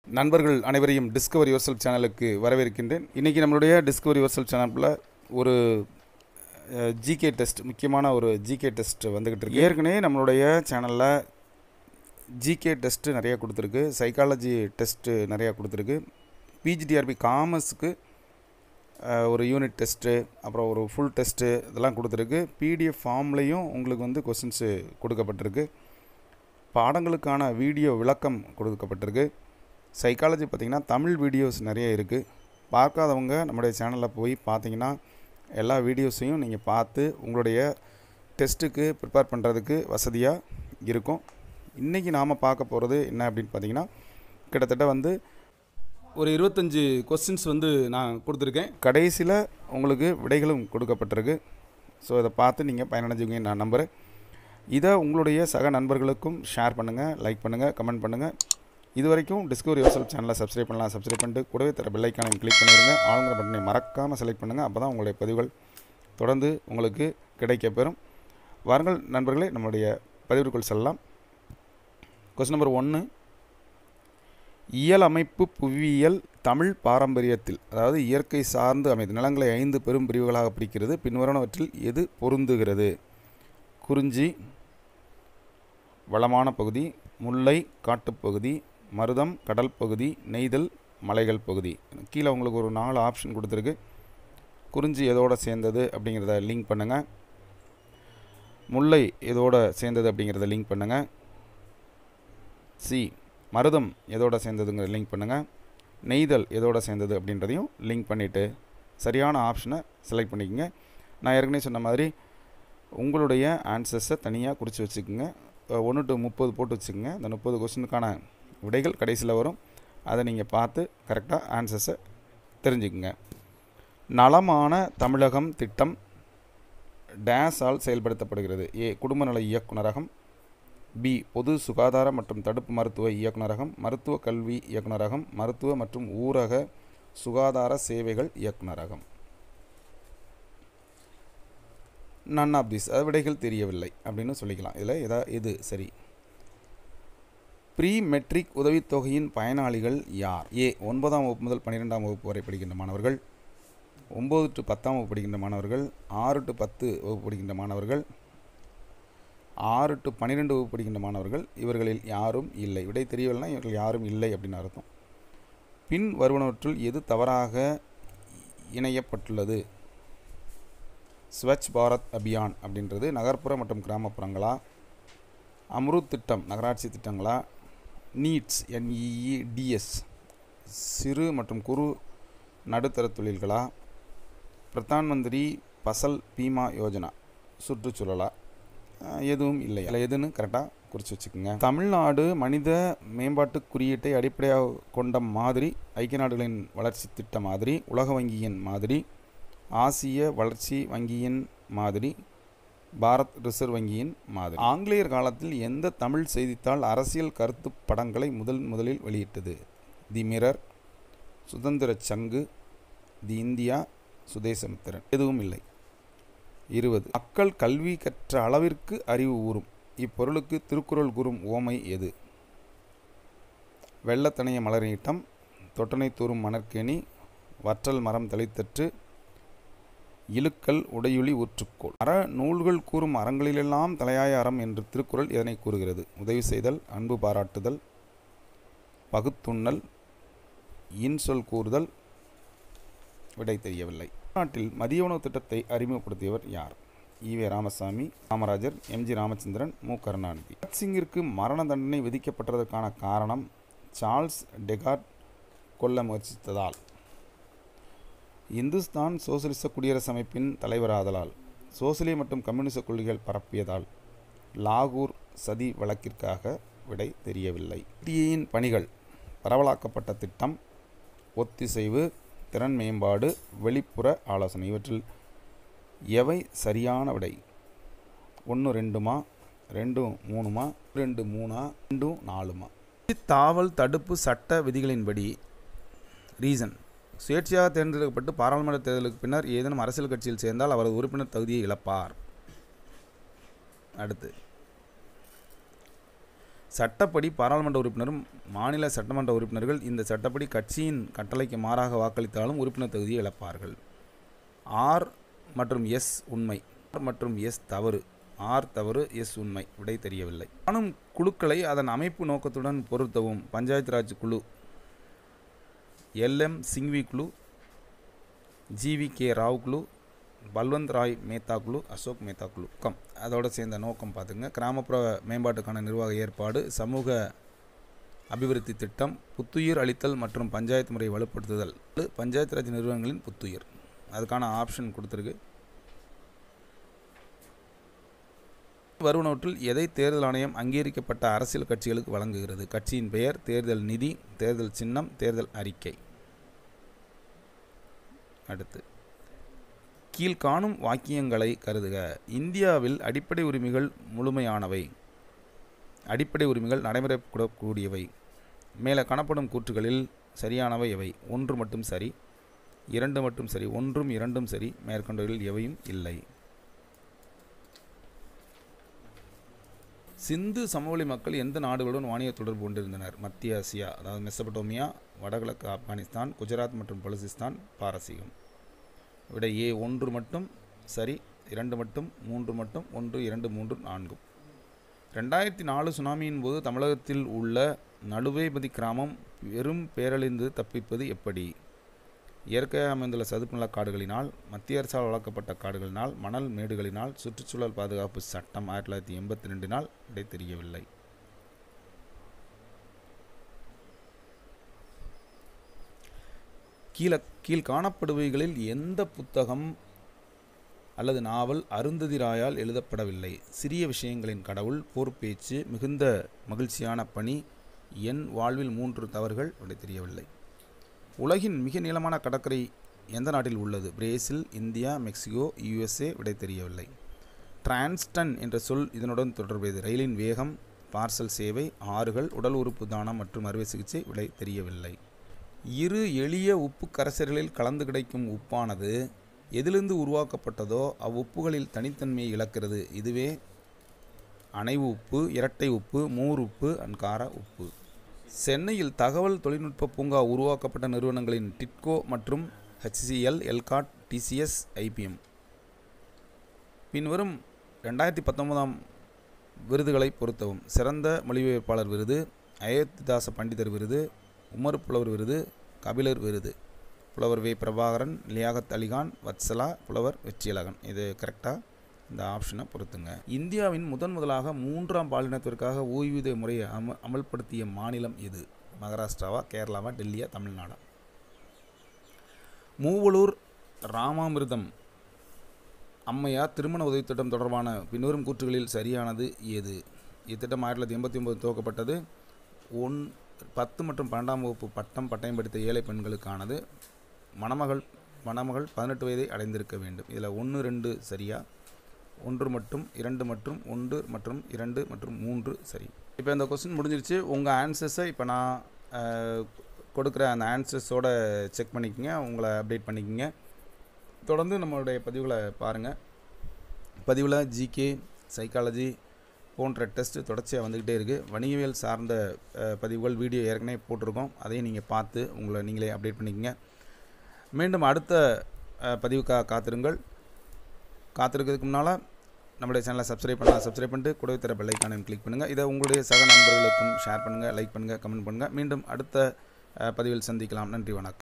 நண்பர்கள் அனைவரையும் Discovery your சேனலுக்கு வரவேற்கின்றேன் இன்றைக்கி நம்மளுடைய டிஸ்கவரி யுவர் சேனலில் ஒரு ஜிகே டெஸ்ட் முக்கியமான ஒரு ஜிகே டெஸ்ட் வந்துக்கிட்டு இருக்கு ஏற்கனவே நம்மளுடைய சேனலில் ஜிகே டெஸ்ட்டு நிறைய கொடுத்துருக்கு சைக்காலஜி டெஸ்ட்டு நிறையா கொடுத்துருக்கு பிஜிடிஆர்பி காமர்ஸுக்கு ஒரு யூனிட் டெஸ்ட்டு அப்புறம் ஒரு ஃபுல் டெஸ்ட்டு இதெல்லாம் கொடுத்துருக்கு பிடிஎஃப் ஃபார்ம்லேயும் உங்களுக்கு வந்து கொஸ்டின்ஸு கொடுக்கப்பட்டிருக்கு பாடங்களுக்கான வீடியோ விளக்கம் கொடுக்கப்பட்டிருக்கு சைக்காலஜி பார்த்திங்கன்னா தமிழ் வீடியோஸ் நிறைய இருக்குது பார்க்காதவங்க நம்முடைய சேனலில் போய் பார்த்தீங்கன்னா எல்லா வீடியோஸையும் நீங்கள் பார்த்து உங்களுடைய டெஸ்ட்டுக்கு ப்ரிப்பேர் பண்ணுறதுக்கு வசதியாக இருக்கும் இன்றைக்கி நாம் பார்க்க போகிறது என்ன அப்படின்னு பார்த்தீங்கன்னா கிட்டத்தட்ட வந்து ஒரு இருபத்தஞ்சி கொஸ்டின்ஸ் வந்து நான் கொடுத்துருக்கேன் கடைசியில் உங்களுக்கு விடைகளும் கொடுக்கப்பட்டிருக்கு ஸோ இதை பார்த்து நீங்கள் பயனடைஞ்சுங்க நான் நம்புகிறேன் இதை உங்களுடைய சக நண்பர்களுக்கும் ஷேர் பண்ணுங்கள் லைக் பண்ணுங்கள் கமெண்ட் பண்ணுங்கள் இது வரைக்கும் டிஸ்கவரி யோசல் சேனலை சப்ஸ்கிரைப் பண்ணலாம் சப்ஸ்கிரைப் பண்ணிட்டு கூடவே தர பெல்லைக்கான கிளிக் பண்ணிடுங்க ஆளுங்கிற பட்டனை மறக்காமல் செலக்ட் பண்ணுங்கள் அப்போ தான் உங்களுடைய பதிவுகள் தொடர்ந்து உங்களுக்கு கிடைக்க பெறும் வாருங்கள் நண்பர்களே நம்மளுடைய பதிவுக்குள் செல்லலாம் கொஸ்டின் நம்பர் ஒன்று இயல் அமைப்பு புவியியல் தமிழ் பாரம்பரியத்தில் அதாவது இயற்கை சார்ந்து அமைது நிலங்களை ஐந்து பெரும் பிரிவுகளாக பிரிக்கிறது பின்வருவனவற்றில் எது பொருந்துகிறது குறிஞ்சி வளமான பகுதி முல்லை காட்டுப்பகுதி மருதம் கடல் பகுதி நெய்தல் மலைகள் பகுதி கீழே உங்களுக்கு ஒரு நாலு ஆப்ஷன் கொடுத்துருக்கு குறிஞ்சி எதோட சேர்ந்தது அப்படிங்கிறத லிங்க் பண்ணுங்கள் முல்லை எதோட சேர்ந்தது அப்படிங்கிறத லிங்க் பண்ணுங்கள் சி மருதம் எதோட சேர்ந்ததுங்கிற லிங்க் பண்ணுங்கள் நெய்தல் எதோட சேர்ந்தது அப்படின்றதையும் லிங்க் பண்ணிவிட்டு சரியான ஆப்ஷனை செலக்ட் பண்ணிக்கோங்க நான் ஏற்கனவே சொன்ன மாதிரி உங்களுடைய ஆன்சர்ஸை தனியாக குறித்து வச்சுக்கோங்க ஒன்று டு முப்பது போட்டு வச்சுக்கோங்க இந்த முப்பது கொஸ்டினுக்கான விடைகள் கடைசியில் வரும் அதை நீங்கள் பார்த்து கரெக்டாக ஆன்சர்ஸை தெரிஞ்சுக்குங்க நலமான தமிழகம் திட்டம் டேஸால் செயல்படுத்தப்படுகிறது ஏ குடும்ப நல இயக்குநரகம் பி பொது சுகாதார மற்றும் தடுப்பு மருத்துவ இயக்குநரகம் மருத்துவ கல்வி இயக்குநரகம் மருத்துவ மற்றும் ஊரக சுகாதார சேவைகள் இயக்குநரகம் நன் ஆஃப் திஸ் அது விடைகள் தெரியவில்லை அப்படின்னு சொல்லிக்கலாம் இதில் எதா எது சரி ப்ரீ மெட்ரிக் உதவித்தொகையின் பயனாளிகள் யார் ஏ ஒன்பதாம் வகுப்பு முதல் பன்னிரெண்டாம் வகுப்பு வரை படிக்கின்ற மாணவர்கள் ஒம்பது டு பத்தாம் வகுப்பு படிக்கின்ற மாணவர்கள் ஆறு டு பத்து வகுப்பு படிக்கின்ற மாணவர்கள் ஆறு டு பன்னிரெண்டு வகுப்பு படிக்கின்ற மாணவர்கள் இவர்களில் யாரும் இல்லை விடை தெரியவில்லைனா இவர்கள் யாரும் இல்லை அப்படின்னு அர்த்தம் பின் வருவனவற்றுள் எது தவறாக இணையப்பட்டுள்ளது ஸ்வச் பாரத் அபியான் அப்படின்றது நகர்ப்புற மற்றும் கிராமப்புறங்களா அம்ருத் திட்டம் நகராட்சி திட்டங்களா நீட்ஸ் என்இஇடிஎஸ் சிறு மற்றும் குறு நடுத்தர தொழில்களா பிரதான் மந்திரி பசல் பீமா யோஜனா சுற்றுச்சூழலா எதுவும் இல்லை அதில் எதுன்னு கரெக்டாக குறித்து வச்சுக்கோங்க தமிழ்நாடு மனித மேம்பாட்டு குறியீட்டை அடிப்படையாக கொண்ட மாதிரி ஐக்கிய நாடுகளின் வளர்ச்சி திட்ட மாதிரி உலக வங்கியின் மாதிரி ஆசிய வளர்ச்சி வங்கியின் மாதிரி பாரத் ரிசர்வ் வங்கியின் மாதிரி ஆங்கிலேயர் காலத்தில் எந்த தமிழ் செய்தித்தாள் அரசியல் கருத்து படங்களை முதல் முதலில் வெளியிட்டது தி மிரர் சுதந்திர சங்கு தி இந்தியா சுதேசமித்திரன் எதுவும் இல்லை இருபது மக்கள் கல்வி கற்ற அளவிற்கு அறிவு ஊறும் இப்பொருளுக்கு திருக்குறள் கூறும் ஓமை எது வெள்ளத்தனைய மலரீட்டம் தொட்டனை தூறும் மணற்கேணி வற்றல் மரம் தளித்தற்று இழுக்கல் உடையுளி ஊற்றுக்கோள் அற நூல்கள் கூறும் அறங்களிலெல்லாம் தலையாய அறம் என்று திருக்குறள் இதனை கூறுகிறது உதவி செய்தல் அன்பு பாராட்டுதல் பகுத்துண்ணல் இன்சொல் கூறுதல் விடை தெரியவில்லை நாட்டில் மதிய உணவு திட்டத்தை அறிமுகப்படுத்தியவர் யார் ஈவே ராமசாமி காமராஜர் எம்ஜி ராமச்சந்திரன் மு கருணாநிதி சிங்கிற்கு மரண தண்டனை விதிக்கப்பட்டதற்கான காரணம் சார்ல்ஸ் டெகார்ட் கொல்ல முயற்சித்ததால் இந்துஸ்தான் சோசலிச குடியரசு அமைப்பின் தலைவராதலால் சோசலிய மற்றும் கம்யூனிச கொள்கைகள் பரப்பியதால் லாகூர் சதி வழக்கிற்காக விடை தெரியவில்லை டிஏயின் பணிகள் பரவலாக்கப்பட்ட திட்டம் ஒத்திசைவு திறன் மேம்பாடு வெளிப்புற ஆலோசனை இவற்றில் எவை சரியான விடை ஒன்று ரெண்டுமா ரெண்டும் மூணுமா ரெண்டு மூணா ரெண்டும் நாலுமா தாவல் தடுப்பு சட்ட விதிகளின்படி ரீசன் சுயேட்சையாக தேர்ந்தெடுக்கப்பட்டு பாராளுமன்ற தேர்தலுக்கு பின்னர் ஏதேனும் அரசியல் கட்சியில் சேர்ந்தால் அவரது உறுப்பினர் தகுதியை இழப்பார் அடுத்து சட்டப்படி பாராளுமன்ற உறுப்பினரும் மாநில சட்டமன்ற உறுப்பினர்கள் இந்த சட்டப்படி கட்சியின் கட்டளைக்கு மாறாக வாக்களித்தாலும் உறுப்பினர் தகுதியை இழப்பார்கள் ஆர் மற்றும் எஸ் உண்மை ஆர் மற்றும் எஸ் தவறு ஆர் தவறு எஸ் உண்மை விடை தெரியவில்லை காணும் குழுக்களை அதன் அமைப்பு நோக்கத்துடன் பொருத்தவும் பஞ்சாயத்து ராஜ் குழு எல்எம் சிங்வி குழு ஜிவி கே ராவ் குழு பல்வந்த் ராய் மேத்தா குழு அசோக் மேத்தா குழு கம் அதோட சேர்ந்த நோக்கம் பார்த்துங்க கிராமப்புற மேம்பாட்டுக்கான நிர்வாக ஏற்பாடு சமூக அபிவிருத்தி திட்டம் புத்துயிர் அளித்தல் மற்றும் பஞ்சாயத்து முறை வலுப்படுத்துதல் பஞ்சாயத்து ராஜ் நிறுவனங்களின் புத்துயிர் அதுக்கான ஆப்ஷன் கொடுத்துருக்கு வருவனவற்றில் எதை தேர்தல் ஆணையம் அங்கீகரிக்கப்பட்ட அரசியல் கட்சிகளுக்கு வழங்குகிறது கட்சியின் பெயர் தேர்தல் நிதி தேர்தல் சின்னம் தேர்தல் அறிக்கை அடுத்து கீழ்காணும் வாக்கியங்களை கருதுக இந்தியாவில் அடிப்படை உரிமைகள் முழுமையானவை அடிப்படை உரிமைகள் நடைமுறைப்படக்கூடியவை மேலே காணப்படும் கூற்றுகளில் சரியானவை எவை ஒன்று மட்டும் சரி இரண்டு மட்டும் சரி ஒன்றும் இரண்டும் சரி மேற்கொண்டவர்கள் எவையும் இல்லை சிந்து சமவெளி மக்கள் எந்த நாடுகளுடன் வாணிய தொடர்பு கொண்டிருந்தனர் மத்திய ஆசியா அதாவது மெசபடோமியா வடகிழக்கு ஆப்கானிஸ்தான் குஜராத் மற்றும் பலுசிஸ்தான் பாரசீகம் விட ஏ ஒன்று மட்டும் சரி இரண்டு மட்டும் மூன்று மட்டும் ஒன்று இரண்டு மூன்று நான்கும் ரெண்டாயிரத்தி நாலு சுனாமியின் போது தமிழகத்தில் உள்ள நடுவேபதி கிராமம் பெரும் பேரழிந்து தப்பிப்பது எப்படி இயற்கையாக அமைந்துள்ள சதுப்பு நில காடுகளினால் மத்திய அரசால் வளர்க்கப்பட்ட காடுகளினால் மணல் மேடுகளினால் சுற்றுச்சூழல் பாதுகாப்பு சட்டம் ஆயிரத்தி தொள்ளாயிரத்தி எண்பத்தி ரெண்டினால் விடை தெரியவில்லை கீழ கீழ் காணப்படுவைகளில் எந்த புத்தகம் அல்லது நாவல் அருந்ததிராயால் எழுதப்படவில்லை சிறிய விஷயங்களின் கடவுள் போர் பேச்சு மிகுந்த மகிழ்ச்சியான பணி என் வாழ்வில் மூன்று தவறுகள் விடை தெரியவில்லை உலகின் மிக நீளமான கடற்கரை எந்த நாட்டில் உள்ளது பிரேசில் இந்தியா மெக்சிகோ யுஎஸ்ஏ விடை தெரியவில்லை டிரான்ஸ்டன் என்ற சொல் இதனுடன் தொடர்புடையது ரயிலின் வேகம் பார்சல் சேவை ஆறுகள் உடல் உறுப்பு தானம் மற்றும் அறுவை சிகிச்சை விடை தெரியவில்லை இரு எளிய உப்பு கரைசல்களில் கலந்து கிடைக்கும் உப்பானது எதிலிருந்து உருவாக்கப்பட்டதோ அவ்வுப்புகளில் தனித்தன்மையை இழக்கிறது இதுவே அணைவு உப்பு இரட்டை உப்பு மூர் உப்பு அன்கார உப்பு சென்னையில் தகவல் தொழில்நுட்ப பூங்கா உருவாக்கப்பட்ட நிறுவனங்களின் டிட்கோ மற்றும் ஹெச்சிஎல் எல்காட் டிசிஎஸ் ஐபிஎம் பின்வரும் ரெண்டாயிரத்தி பத்தொன்பதாம் விருதுகளை பொருத்தவும் சிறந்த மொழிபெயர்ப்பாளர் விருது அயோத்திதாச பண்டிதர் விருது உமர் புலவர் விருது கபிலர் விருது புலவர் வே பிரபாகரன் லியாகத் அலிகான் வத்சலா புலவர் வெற்றியழகன் இது கரெக்டாக இந்த ஆப்ஷனை பொறுத்துங்க இந்தியாவின் முதன் முதலாக மூன்றாம் பாலினத்திற்காக ஓய்வூதிய முறையை அம அமல்படுத்திய மாநிலம் எது மகாராஷ்டிராவா கேரளாவா டெல்லியா தமிழ்நாடா மூவலூர் ராமாமிர்தம் அம்மையார் திருமண உதவித்திட்டம் தொடர்பான பின்வரும் கூற்றுகளில் சரியானது ஏது இத்திட்டம் ஆயிரத்தி தொள்ளாயிரத்தி எண்பத்தி ஒன்பது துவக்கப்பட்டது ஒன் பத்து மற்றும் பன்னெண்டாம் வகுப்பு பட்டம் பட்டயம் படித்த ஏழை பெண்களுக்கானது மணமகள் மணமகள் பதினெட்டு வயதை அடைந்திருக்க வேண்டும் இதில் ஒன்று ரெண்டு சரியா ஒன்று மற்றும் இரண்டு மற்றும் ஒன்று மற்றும் இரண்டு மற்றும் மூன்று சரி இப்போ இந்த கொஸ்டின் முடிஞ்சிருச்சு உங்கள் ஆன்சர்ஸை இப்போ நான் அஹ், கொடுக்குற அந்த ஆன்சர்ஸோட செக் பண்ணிக்கங்க உங்களை அப்டேட் பண்ணிக்கங்க தொடர்ந்து நம்மளுடைய பதிவுகளை பாருங்கள் பதிவில் ஜிகே சைக்காலஜி போன்ற டெஸ்ட் தொடர்ச்சியாக வந்துக்கிட்டே இருக்குது வணிகவியல் சார்ந்த அஹ், பதிவுகள் வீடியோ ஏற்கனவே போட்டிருக்கோம் அதையும் நீங்கள் பார்த்து உங்களை நீங்களே அப்டேட் பண்ணிக்கங்க மீண்டும் அடுத்த அஹ், பதிவுக்காக காத்திருங்கள் காத்திருக்கிறதுக்கு முன்னால் நம்முடைய சேனலை சப்ஸ்கிரைப் பண்ணலாம் சப்ஸ்கிரைப் பண்ணிட்டு கூடவே தர பெல்லைக்கானையும் கிளிக் பண்ணுங்கள் இதை உங்களுடைய சக நண்பர்களுக்கும் ஷேர் பண்ணுங்கள் லைக் பண்ணுங்கள் கமெண்ட் பண்ணுங்கள் மீண்டும் அடுத்த அஹ், பதிவில் சந்திக்கலாம் நன்றி வணக்கம்